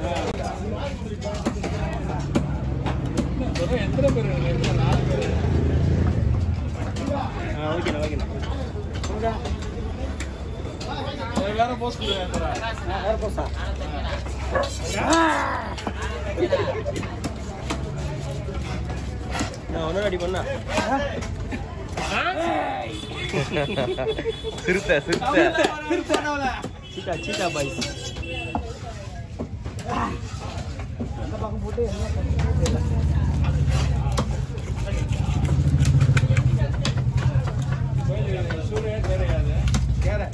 எத்தனை பேர் நாலு பேர் ஓகேண்ணா ஓகேண்ணா வேற போஸ்ட் வேறு போஸ்டா நான் ஒன்றும் அடி பண்ணா சிறுத்தை சிறுத்தை சீட்டா சீட்டா பாய்ஸ் அந்த பக்கம் போட்டு என்ன பண்ணுறது சூரிய தெரியாது கேரை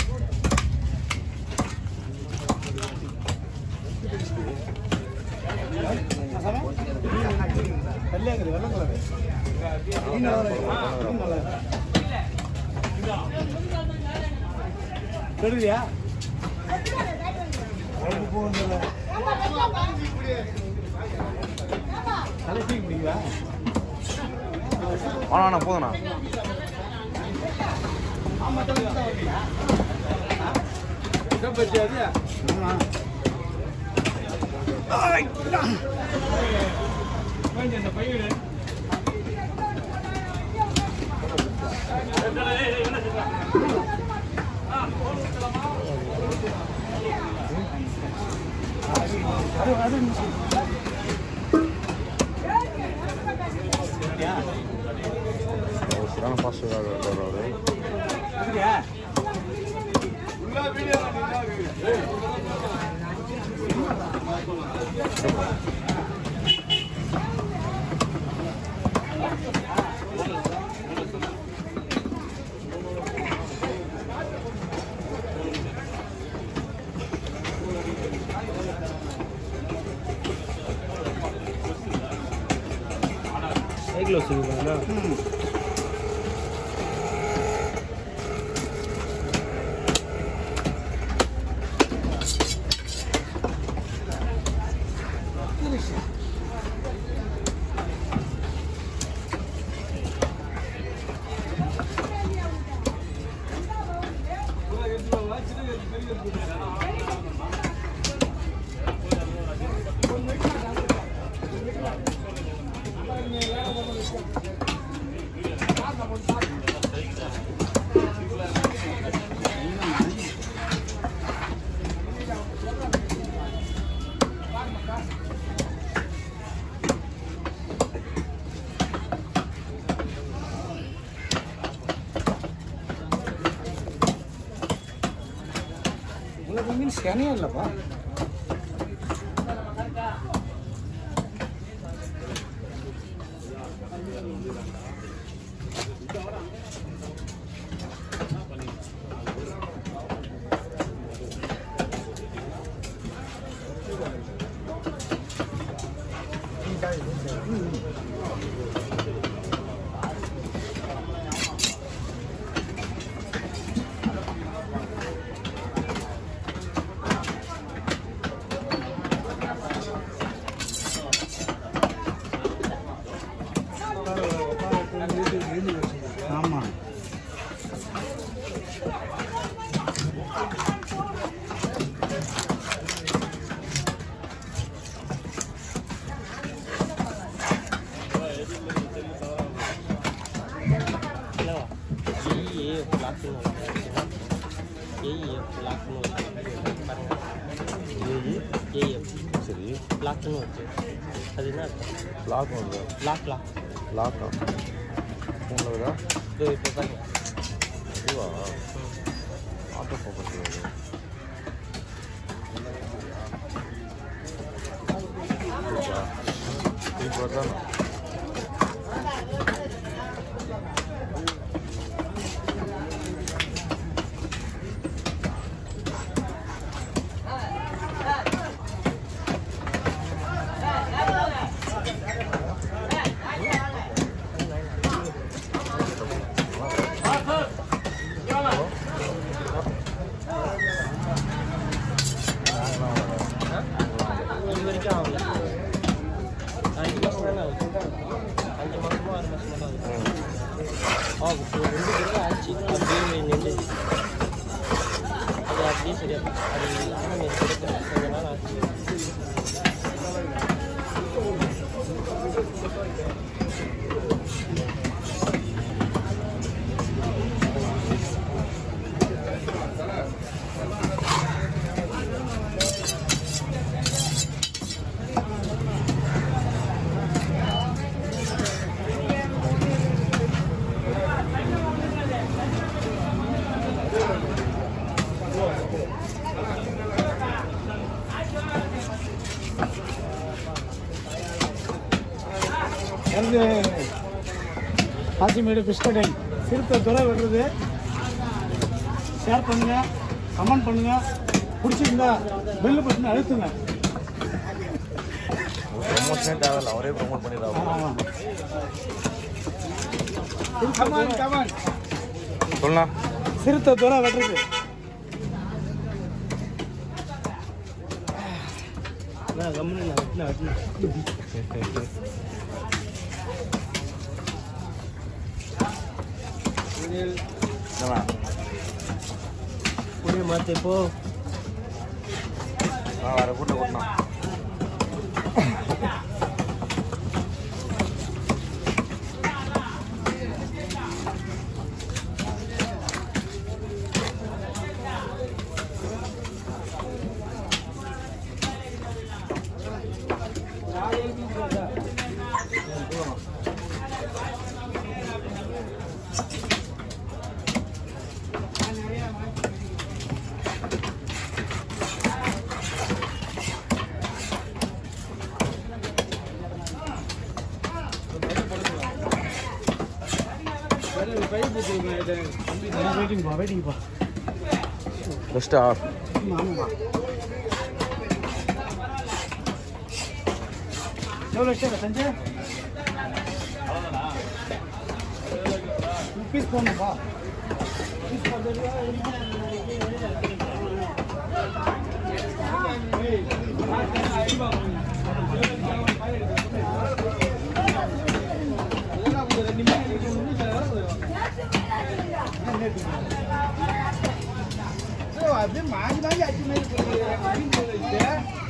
வெள்ளையாங்குது வெள்ளை கலரு மீன் நல்லா இருக்கு மீன் நல்லா இருக்கு தெரியுதியா குழம்பு போகுதுல்ல கடைசி முடியுதா வாணா போதுண்ணா இதை பற்றி அது கொஞ்சம் இந்த பையன் அது அது சரியான ஃபாஸ்ட் வர்றாரு சரியா சைக்கிள் வச்சுருக்காங்களா உங்களுக்கு மீன் சனியா இல்லைப்பா ஆமாம் சரி லாக்னு வச்சு அது என்ன அர்த்தம் லாக் வருதா லாக் லாக் லாக்கா ஃபோனில் வருதா இது இப்போ பாருங்க இதுவா ஆட்டோ ஃபோக்கஸ் வருது இப்போ வருதாண்ணா இது வரைக்கும் ஆகல அஞ்சு மாதம் தானே ஆகுது வந்து காசிமேடு ஃபிஷ் கடை சிறுத்தை துறை விடுறது ஷேர் பண்ணுங்க கமெண்ட் பண்ணுங்க பிடிச்சிருந்தா பெல்லு பட்டன் அழுத்துங்க ப்ரொமோஷனே தேவையில்ல அவரே ப்ரொமோட் பண்ணிடுறாரு ஆமாம் கமான் கமான் சொல்லலாம் சிறுத்தை துறை வெட்டுறது என்னண்ணா புரிய மாற்றி இப்போ நான் வேறு கூட்ட கூட்டினா பை போட்டு வெயிட்டிங்ப்பா வெயிட்டிங்ப்பா பெஸ்ட்டா ஆமாம்ப்பா எவ்வளோ சார் சஞ்சய் பீஸ் போடணும்ப்பா பீஸ் அப்படியே மாறி மாறி அடிச்சு மாதிரி போகுது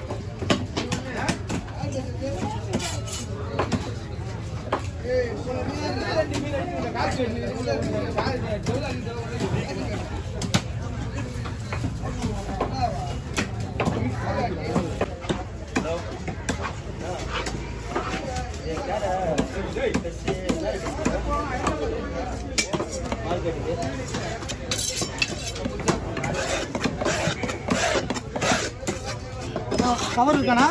கவர் இருக்காண்ணா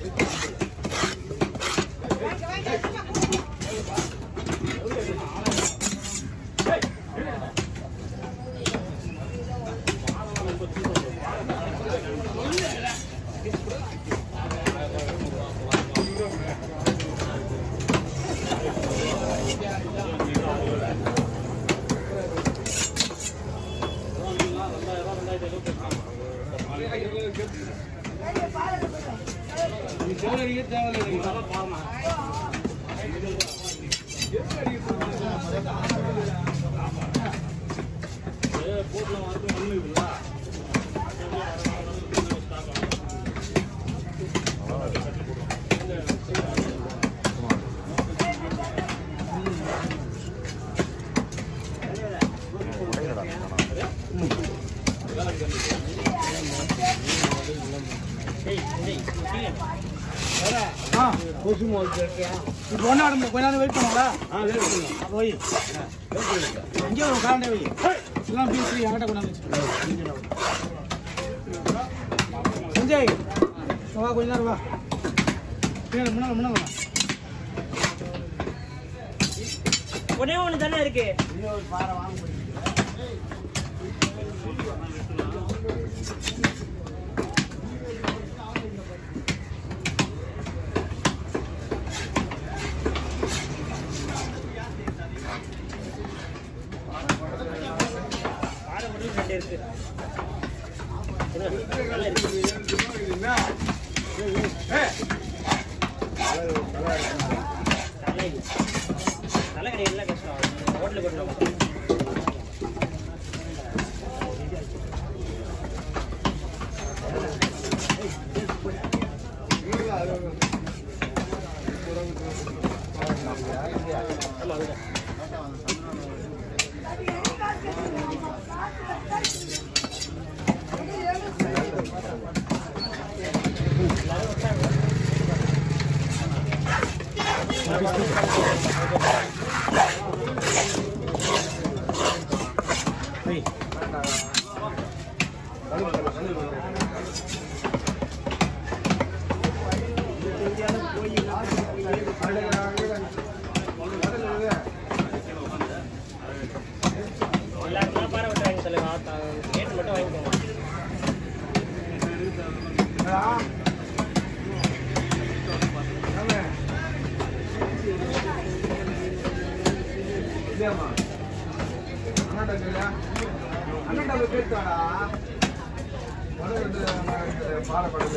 ஆ இப்போ ஒன்றா ஆடும் கொஞ்ச நேரம் வெயிட் பண்ணுங்களா போய் இங்கே ஒரு காரண்டே வை எல்லாம் பீஸ் என்கிட்ட கொண்டாந்து வச்சுக்கோ. சஞ்சய் வா கொஞ்ச நேரம் வா பின்னாடி முன்னாடி முன்னாடி வா ஒரே ஒன்று தானே இருக்கு பாறை மட்டும் ரெண்டு இருக்கு நல்லா இருக்கு. தலை தலை கிடையாது கஷ்டம் ஹோட்டலுக்கு போட்டு இல்லையா ஆமே. இல்லையாம்மா அண்ணாட்ட கேளு. அண்ணாட்ட போய் கேட்டாடா மனு வந்து பாலப்படல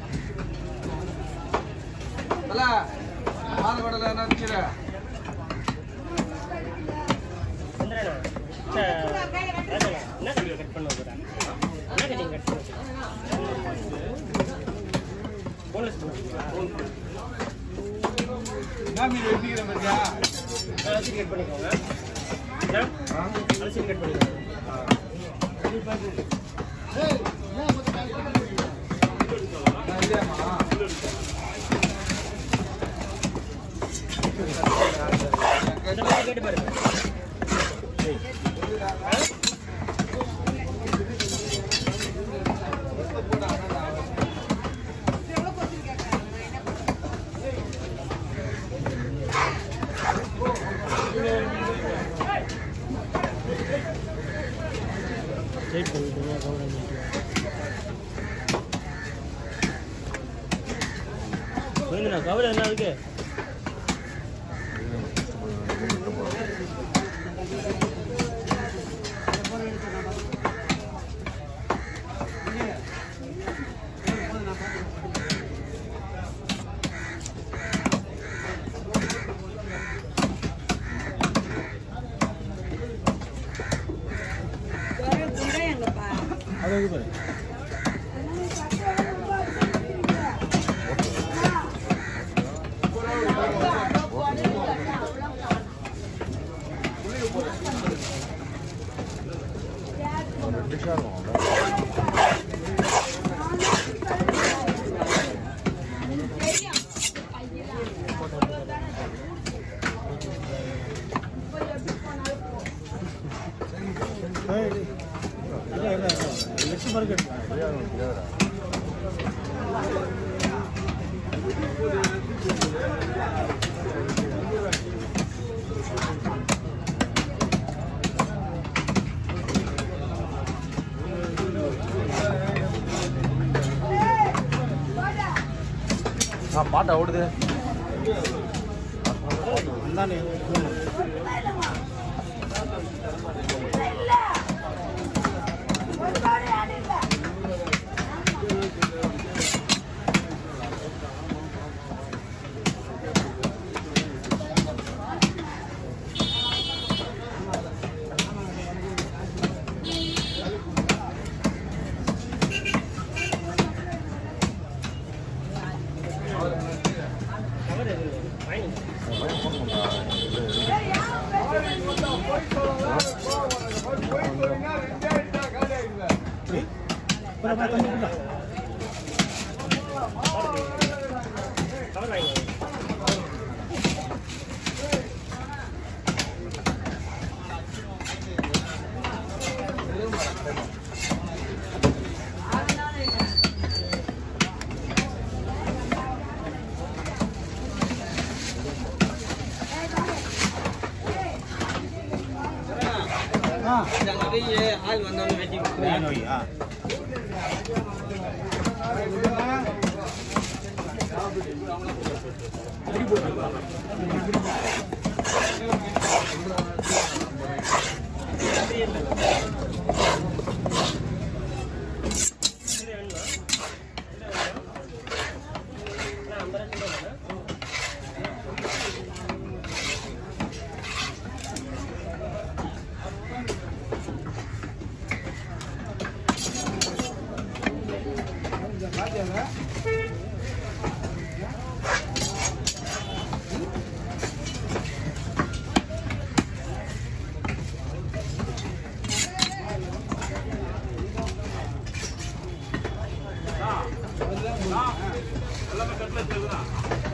தல பாலப்படல என்ன நிக்கிற வந்துடுறேண்ணா. சே, ராஜண்ணா, என்ன கட்டிங் கட் பண்ண போறா? என்ன கட்டிங் கட் பண்ண போறா? boneless பண்ண போறா? என்ன மீன் வெட்டிக்கிற மாதிரியா அலசி கட் பண்ணிக்கோங்க என்ன? அலசி கட் பண்ணிக்கோங்க இல்லையாம்மா இந்த மாதிரி கேட்டு பாருங்க கோவிந்தண்ணா கவர் என்ன இருக்கு அது இது பாரு ரெட்டிஷாக இருக்கும் ஏய், இல்ல இல்ல இல்ல லட்சம் பேருக்கு தெரியாது தெரியாதுடா ஆ பாட்டா ஓடுது அந்தானே கவர் எது வாங்கி ஃபோன் பண்ணா இது அப்புறம் அப்புறம் தண்ணி குடிடா. கவர் வாங்கி ஆ ஆள் வந்தவொடனே வெட்டி வேணும் வை, ஆ எல்லாமே கட்டில